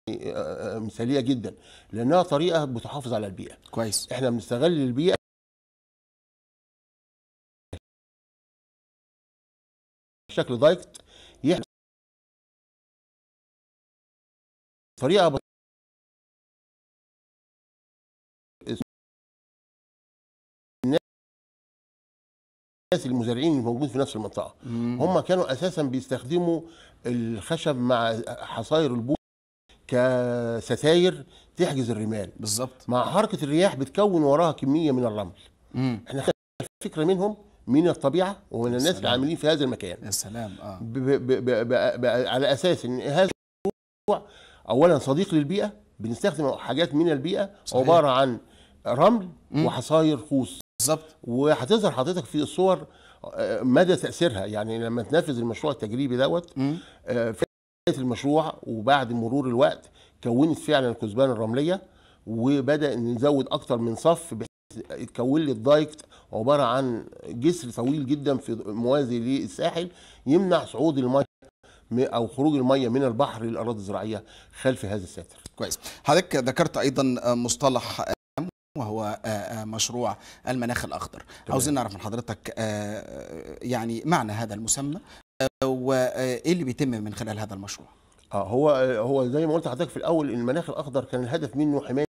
آه، مثاليه جدا لانها طريقه بتحافظ على البيئه كويس احنا بنستغل البيئه بشكل دايركت يحمي طريقه بس- الناس المزارعين الموجودين في نفس المنطقه مم. هم كانوا اساسا بيستخدموا الخشب مع حصاير البوص كستاير تحجز الرمال بالظبط مع حركه الرياح بتكون وراها كميه من الرمل مم. احنا خدنا فكره منهم من الطبيعه ومن الناس سلام. اللي عاملين في هذا المكان يا سلام اه ب ب ب ب ب على اساس ان هذا الموضوع اولا صديق للبيئه بنستخدم حاجات من البيئه صحيح. عباره عن رمل مم. وحصاير خوص بالظبط وهتظهر حضرتك في الصور آه، مدى تاثيرها يعني لما تنفذ المشروع التجريبي دوت مم. آه، في بدايه المشروع وبعد مرور الوقت كونت فعلا الكثبان الرمليه وبدا ان نزود اكتر من صف بحيث يتكون لي الدايكت عباره عن جسر طويل جدا في موازي للساحل يمنع صعود الميه م- او خروج الميه من البحر للاراضي الزراعيه خلف هذا الساتر كويس حضرتك ذكرت ايضا آه، مصطلح آه، وهو آه، آه، مشروع المناخ الاخضر عاوزين نعرف من حضرتك آه، يعني معنى هذا المسمى آه، وايه اللي بيتم من خلال هذا المشروع اه هو هو زي ما قلت لحضرتك في الاول المناخ الاخضر كان الهدف منه حمايه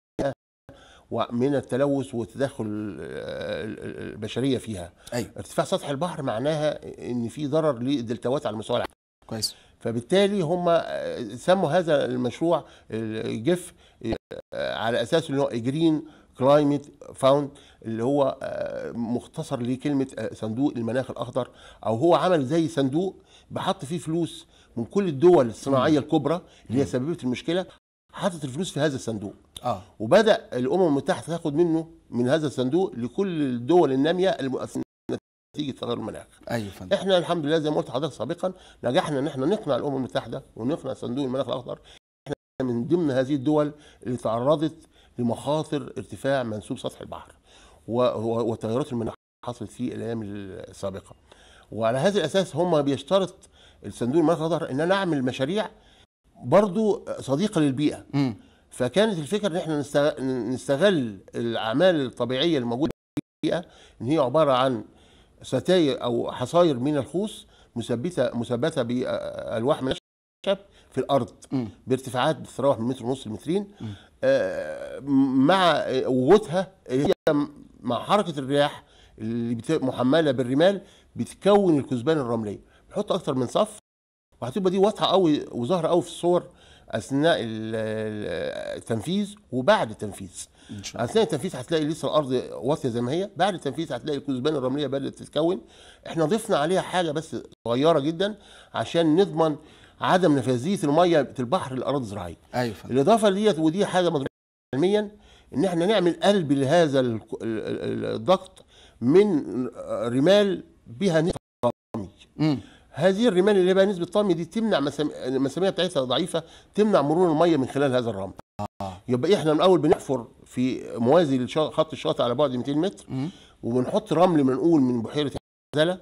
من التلوث وتدخل آه، البشريه فيها ايوه ارتفاع سطح البحر معناها ان في ضرر للدلتاوات على المستوى العالمي كويس فبالتالي هم آه، سموا هذا المشروع الجف آه، على اساس ان هو جرين كلايمت فاوند اللي هو آه، مختصر لكلمه آه، صندوق المناخ الاخضر او هو عمل زي صندوق بحط فيه فلوس من كل الدول الصناعيه الكبرى اللي هي سببت المشكله حطت الفلوس في هذا الصندوق اه وبدا الامم المتحده تاخد منه من هذا الصندوق لكل الدول الناميه المؤثره نتيجه تغير المناخ ايوه يا فندم احنا الحمد لله زي ما قلت لحضرتك سابقا نجحنا ان احنا نقنع الامم المتحده ونقنع صندوق المناخ الاخضر احنا من ضمن هذه الدول اللي تعرضت لمخاطر ارتفاع منسوب سطح البحر و- و- وتغيرات المناخ حصلت في الايام السابقه وعلى هذا الاساس هم بيشترط الصندوق المناخ الاخضر ان انا اعمل مشاريع برضو صديقه للبيئه مم. فكانت الفكره ان احنا نستغ- نستغل الاعمال الطبيعيه الموجوده في البيئه ان هي عباره عن ستاير او حصاير من الخوص مثبته مثبته بالواح من الخشب في الارض مم. بارتفاعات بتتراوح من متر ونص لمترين آه، مع وجودها هي مع حركه الرياح اللي بت- محمله بالرمال بتكون الكثبان الرمليه بنحط اكتر من صف وهتبقى دي واضحه قوي وظاهره قوي في الصور اثناء ال- ال- التنفيذ وبعد التنفيذ ان شاء الله اثناء التنفيذ هتلاقي لسه الارض واطيه زي ما هي بعد التنفيذ هتلاقي الكثبان الرمليه بدات تتكون احنا ضفنا عليها حاجه بس صغيره جدا عشان نضمن عدم نفاذيه الميه البحر للاراضي الزراعيه ايوه يا فندم الاضافه ديت ودي حاجه مدروسه علميا ان احنا نعمل قلب لهذا ال- ال- ال- الضغط من رمال بها نسبه طامي مم. هذه الرمال اللي بها نسبه طامي دي تمنع مسام- المسامير بتاعتها ضعيفه تمنع مرور الميه من خلال هذا الرمل يبقى احنا من الاول بنحفر في موازي للشا- خط الشاطئ على بعد 200 متر مم. وبنحط رمل منقول من بحيره زله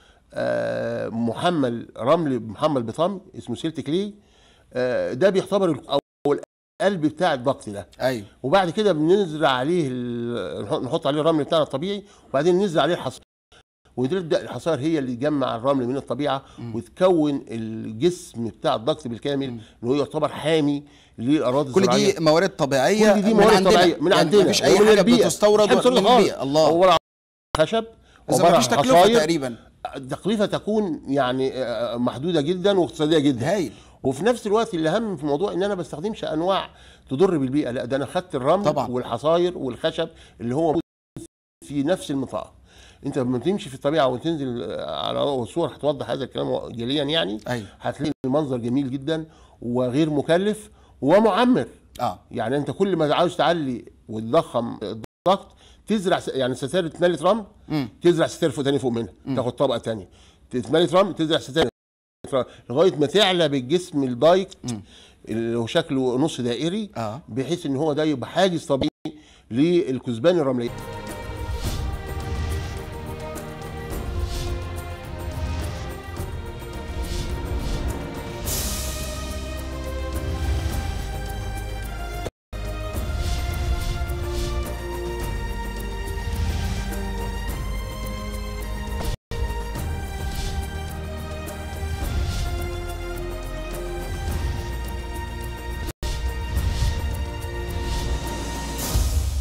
آه، محمل رمل محمل بطمي اسمه سيلت كلي آه، ده بيعتبر ال- او القلب بتاع الضغط ده ايوه وبعد كده بنزرع عليه ال- نحط- نحط عليه الرمل بتاعنا الطبيعي وبعدين نزرع عليه الحصائر وتبدا الحصائر هي اللي تجمع الرمل من الطبيعه وتكون الجسم بتاع الضغط بالكامل اللي هو يعتبر حامي للاراضي كل الزراعيه دي موارد طبيعيه كل دي من موارد عندنا. طبيعيه من يعني عندنا مفيش اي ومن حاجه البيئة. بتستورد مش هنستورد من خالص. البيئه الله هو عبارة عن خشب اذا عبارة مفيش عن تكلفه حصاير. تقريبا التكلفه تكون يعني آه، محدوده جدا واقتصاديه جدا هايل وفي نفس الوقت اللي اهم في الموضوع ان انا ما بستخدمش انواع تضر بالبيئه لا ده انا خدت الرمل طبعا. والحصاير والخشب اللي هو موجود في نفس المنطقه انت لما تمشي في الطبيعه وتنزل آه، على الصور هتوضح هذا الكلام جليا يعني ايوه هتلاقي المنظر جميل جدا وغير مكلف ومعمر اه يعني انت كل ما عاوز تعلي وتضخم الضغط تزرع س- يعني ستاره اتملت رمل مم. تزرع ستاره فوق تاني فوق منها تاخد طبقه تانية اتملت رمل تزرع ستاره لغايه ما تعلى بالجسم الدايكت اللي هو شكله نص دائري اه بحيث ان هو ده يبقى حاجز طبيعي للكثبان الرمليه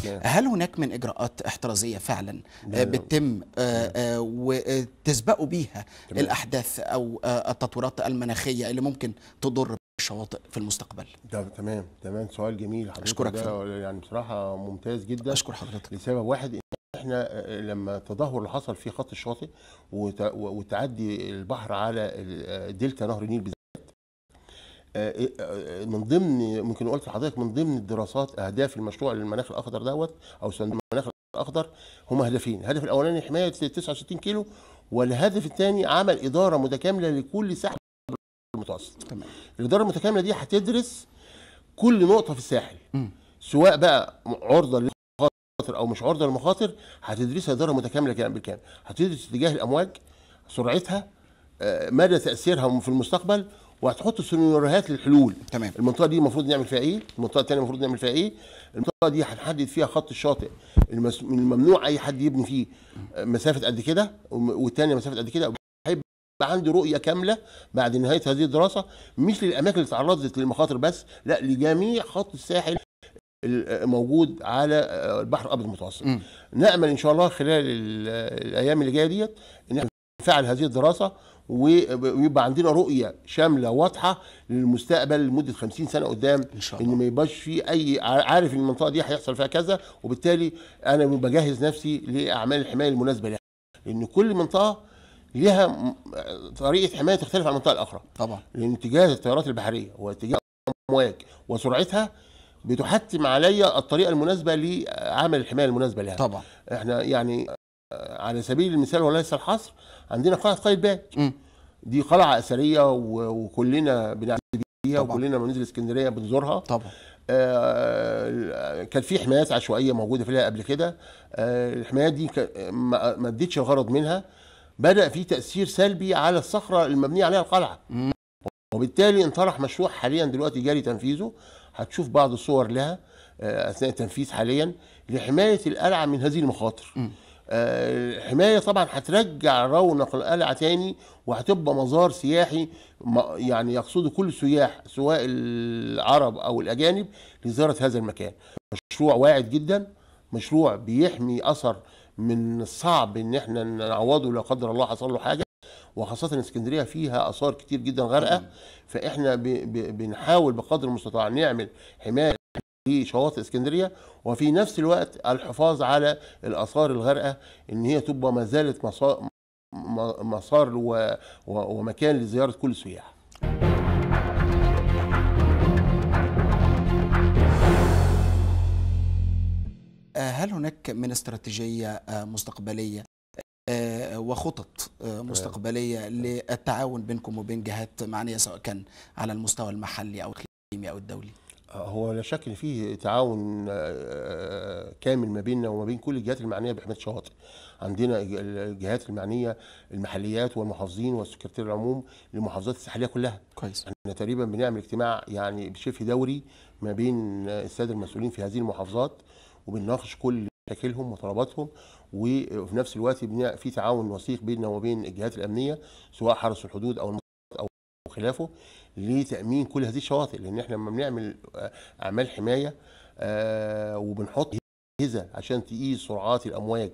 تمام. هل هناك من اجراءات احترازيه فعلا لا، آه، لا. بتتم آه، آه، وتسبقوا بيها تمام. الاحداث او آه، التطورات المناخيه اللي ممكن تضر بالشواطئ في المستقبل ده تمام تمام سؤال جميل حضرتك أشكرك ده يعني بصراحه ممتاز جدا اشكر حضرتك لسبب واحد إن احنا آه، لما التدهور اللي حصل في خط الشاطئ وت- وتعدي البحر على ال- آه، دلتا نهر النيل بالذات آه، آه، من ضمن ممكن قلت لحضرتك من ضمن الدراسات اهداف المشروع المناخ الاخضر دوت او صندوق المناخ الاخضر هم هدفين الهدف الاولاني حمايه 69 كيلو والهدف الثاني عمل اداره متكامله لكل ساحل المتوسط تمام الاداره المتكامله دي هتدرس كل نقطه في الساحل مم. سواء بقى عرضه للمخاطر او مش عرضه للمخاطر هتدرسها اداره متكامله كامل بالكامل هتدرس اتجاه الامواج سرعتها آه، مدى تاثيرها في المستقبل وهتحط سيناريوهات للحلول تمام المنطقه دي المفروض نعمل فيها ايه المنطقه الثانيه المفروض نعمل فيها ايه المنطقه دي هنحدد فيها خط الشاطئ المس... من الممنوع اي حد يبني فيه آه، مسافه قد كده وم- والثانيه مسافه قد كده هيبقى عندي رؤيه كامله بعد نهايه هذه الدراسه مش للاماكن اللي تعرضت للمخاطر بس لا لجميع خط الساحل الموجود على آه، البحر الابيض المتوسط مم. نامل ان شاء الله خلال ال- الايام اللي جايه ديت ان احنا نفعل هذه الدراسه ويب- ويبقى عندنا رؤيه شامله واضحه للمستقبل لمده 50 سنه قدام ان شاء ان الله ما يبقاش في اي ع- عارف ان المنطقه دي هيحصل فيها كذا وبالتالي انا بجهز نفسي لاعمال الحمايه المناسبه لها لان كل منطقه ليها م- طريقه حمايه تختلف عن المنطقه الاخرى طبعا لان اتجاه التيارات البحريه واتجاه الامواج وسرعتها بتحتم عليا الطريقه المناسبه لعمل الحمايه المناسبه لها طبعا احنا يعني آه، على سبيل المثال وليس الحصر عندنا قلعه قايتباي مم. دي قلعه اثريه و- وكلنا بنعتز بيها طبعا. وكلنا لما ننزل اسكندريه بنزورها طبعا آه، كان في حمايات عشوائيه موجوده فيها قبل كده آه، الحمايات دي كا- ما ما ادتش الغرض منها بدا في تاثير سلبي على الصخره المبنيه عليها القلعه مم. وبالتالي انطرح مشروع حاليا دلوقتي جاري تنفيذه هتشوف بعض الصور لها آه، اثناء التنفيذ حاليا لحمايه القلعه من هذه المخاطر مم. آه، الحمايه طبعا هترجع رونق القلعه تاني وهتبقى مزار سياحي م- يعني يقصده كل السياح سواء العرب او الاجانب لزياره هذا المكان مشروع واعد جدا مشروع بيحمي اثر من الصعب ان احنا نعوضه لا قدر الله حصل له حاجه وخاصه إن اسكندريه فيها اثار كتير جدا غارقه طبعاً. فاحنا ب... ب... بنحاول بقدر المستطاع نعمل حمايه لشواطئ اسكندريه وفي نفس الوقت الحفاظ على الاثار الغارقه ان هي تبقى ما زالت مسار, م- مسار و... و... ومكان لزياره كل السياح آه، هل هناك من استراتيجيه آه، مستقبليه آه، وخطط آه، مستقبليه للتعاون بينكم وبين جهات معنيه سواء كان على المستوى المحلي او الاقليمي او الدولي هو لا شك ان فيه تعاون آه، كامل ما بيننا وما بين كل الجهات المعنيه بحمايه الشواطئ. عندنا الج- الجهات المعنيه المحليات والمحافظين والسكرتير العموم للمحافظات الساحليه كلها. كويس احنا تقريبا بنعمل اجتماع يعني بشبه دوري ما بين الساده المسؤولين في هذه المحافظات وبنناقش كل مشاكلهم وطلباتهم وفي نفس الوقت بنع- في تعاون وثيق بيننا وبين الجهات الامنيه سواء حرس الحدود او المخابرات او خلافه لتامين كل هذه الشواطئ لان احنا لما بنعمل آه، اعمال حمايه آه، وبنحط اجهزه عشان تقيس سرعات الامواج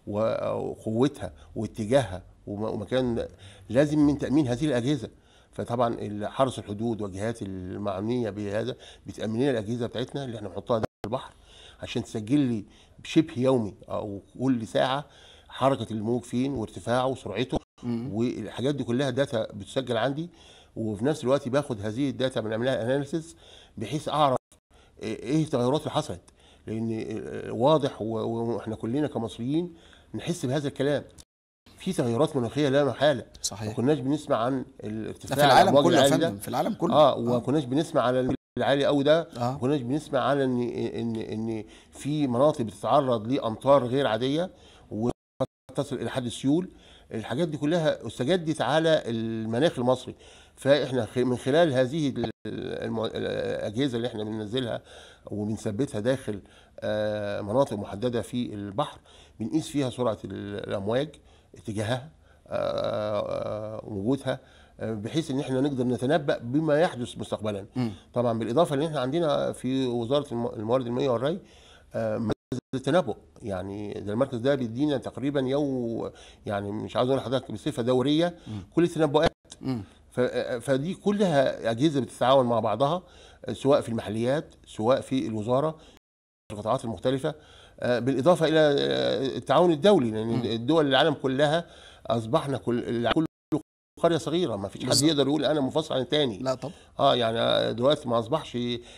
وقوتها واتجاهها وم- ومكان لازم من تامين هذه الاجهزه فطبعا حرس الحدود والجهات المعنيه بهذا بتامن لنا الاجهزه بتاعتنا اللي احنا بنحطها داخل البحر عشان تسجل لي بشبه يومي او كل ساعه حركه الموج فين وارتفاعه وسرعته مم. والحاجات دي كلها داتا بتسجل عندي وفي نفس الوقت باخد هذه الداتا بنعملها اناليسيس بحيث اعرف ايه التغيرات اللي حصلت لان واضح و- واحنا كلنا كمصريين نحس بهذا الكلام في تغيرات مناخيه لا محاله ما صحيح كناش بنسمع عن ده الارتفاع في العالم الأمواج كله يا العالي ده. فندم في العالم كله اه وما كناش بنسمع على الموج العالي قوي ده اه ما كناش بنسمع على ان ان ان في مناطق بتتعرض لامطار غير عاديه وقد تصل الى حد السيول الحاجات دي كلها استجدت على المناخ المصري فاحنا خ- من خلال هذه ال- الم- الاجهزه اللي احنا بننزلها وبنثبتها داخل آه، مناطق محدده في البحر بنقيس فيها سرعه ال- الامواج اتجاهها آه، آه، وجودها آه، بحيث ان احنا نقدر نتنبأ بما يحدث مستقبلا مم. طبعا بالاضافه ان احنا عندنا في وزاره الم- الموارد المائيه والري آه، التنبؤ يعني ده المركز ده بيدينا تقريبا يوم يعني مش عاوز اقول لحضرتك بصفه دوريه كل التنبؤات مم. ف- فدي كلها اجهزه بتتعاون مع بعضها سواء في المحليات سواء في الوزاره في القطاعات المختلفه آه، بالاضافه الى آه، التعاون الدولي لان الدول العالم كلها اصبحنا كل كل قريه صغيره ما فيش حد بالظبط. يقدر يقول انا منفصل عن الثاني لا طب اه يعني دلوقتي ما اصبحش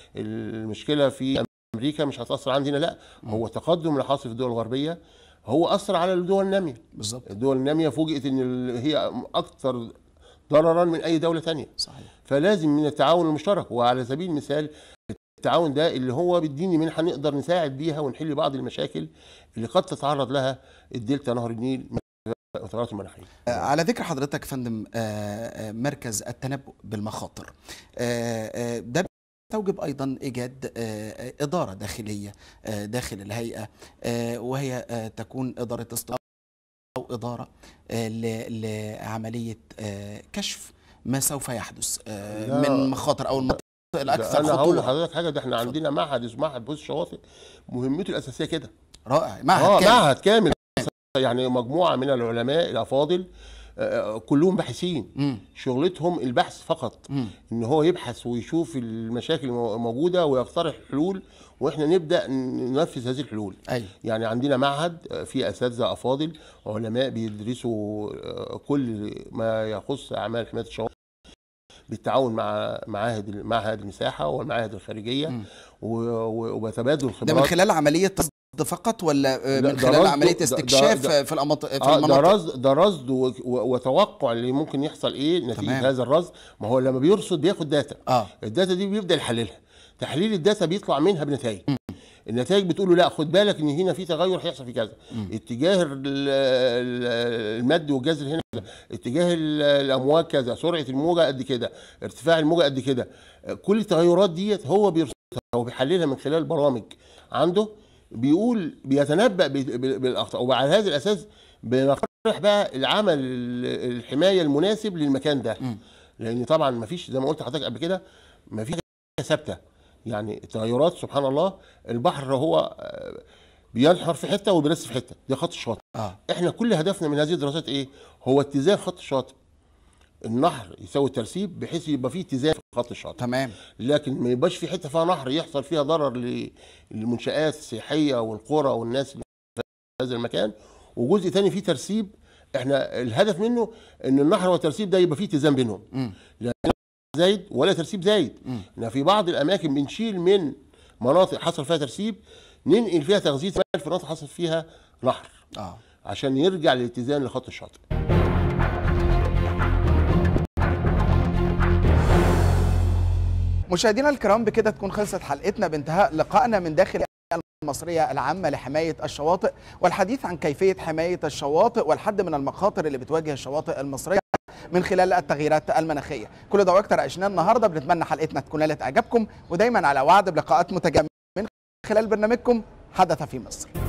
المشكله في امريكا مش هتاثر عندنا لا هو تقدم اللي حاصل في الدول الغربيه هو اثر على الدول الناميه بالظبط الدول الناميه فوجئت ان ال- هي اكثر ضررا من اي دوله تانية صحيح فلازم من التعاون المشترك وعلى سبيل المثال التعاون ده اللي هو بيديني منحه نقدر نساعد بيها ونحل بعض المشاكل اللي قد تتعرض لها الدلتا نهر النيل من التغيرات المناخيه آه، على ذكر حضرتك يا فندم آه، آه، مركز التنبؤ بالمخاطر آه، آه، ده توجب ايضا ايجاد آه، آه، اداره داخليه آه، داخل الهيئه آه، وهي آه، تكون اداره استضافه او اداره آه، ل- لعمليه آه، كشف ما سوف يحدث آه، لا. من مخاطر او المناطق ده الاكثر انا هقول خطوره لحضرتك حاجه ده احنا اتفضل. عندنا معهد اسمه معهد بوز الشواطئ مهمته الاساسيه كده رائع معهد اه كامل. معهد كامل يعني مجموعه من العلماء الافاضل آه، كلهم باحثين مم. شغلتهم البحث فقط مم. ان هو يبحث ويشوف المشاكل الموجوده ويقترح حلول واحنا نبدا ننفذ هذه الحلول ايوه يعني عندنا معهد فيه اساتذه افاضل علماء بيدرسوا آه، كل ما يخص اعمال حمايه الشواطئ بالتعاون مع معاهد معهد المساحه والمعاهد الخارجيه مم. و- و- وبتبادل ده من الخبرات خلال عمليه تصديق فقط ولا آه، ده- من ده خلال رصد- عمليه ده- ده- استكشاف ده- في المناطق في اه ده المناطق رصد ده رصد و- و- وتوقع اللي ممكن يحصل ايه نتيجه تمام. هذا الرصد ما هو لما بيرصد بياخد داتا اه الداتا دي بيبدا يحللها تحليل الداتا بيطلع منها بنتائج النتائج بتقول له لا خد بالك ان هنا في تغير هيحصل في كذا اتجاه ال- ال- المد والجزر هنا كذا اتجاه ال- الامواج كذا سرعه الموجه قد كده ارتفاع الموجه قد كده كل التغيرات ديت هو بيرصدها وبيحللها من خلال برامج عنده بيقول بيتنبأ ب- ب- بالاخطاء وعلى هذا الاساس بنقترح بقى العمل ال- الحمايه المناسب للمكان ده لان طبعا ما فيش زي ما قلت لحضرتك قبل كده ما فيش حاجه ثابته يعني التغيرات سبحان الله البحر هو آه، بينحر في حته وبيرس في حته ده خط الشاطئ اه احنا كل هدفنا من هذه الدراسات ايه هو اتزان خط الشاطئ النهر يساوي الترسيب بحيث يبقى فيه اتزان في خط الشاطئ تمام لكن ما يبقاش في حته فيها نهر يحصل فيها ضرر ل- للمنشآت السياحيه والقرى والناس اللي في هذا المكان وجزء تاني فيه ترسيب احنا الهدف منه ان النهر والترسيب ده يبقى فيه اتزان بينهم مم. زايد ولا ترسيب زايد مم. إن في بعض الاماكن بنشيل من مناطق حصل فيها ترسيب ننقل فيها تغذيه مال في مناطق حصل فيها نهر اه عشان يرجع للاتزان لخط الشاطئ مشاهدينا الكرام بكده تكون خلصت حلقتنا بانتهاء لقائنا من داخل المصرية العامة لحماية الشواطئ والحديث عن كيفية حماية الشواطئ والحد من المخاطر اللي بتواجه الشواطئ المصرية من خلال التغييرات المناخية كل ده واكتر عشناه النهاردة بنتمنى حلقتنا تكون نالت إعجابكم ودايما على وعد بلقاءات متجمعة من خلال برنامجكم حدث في مصر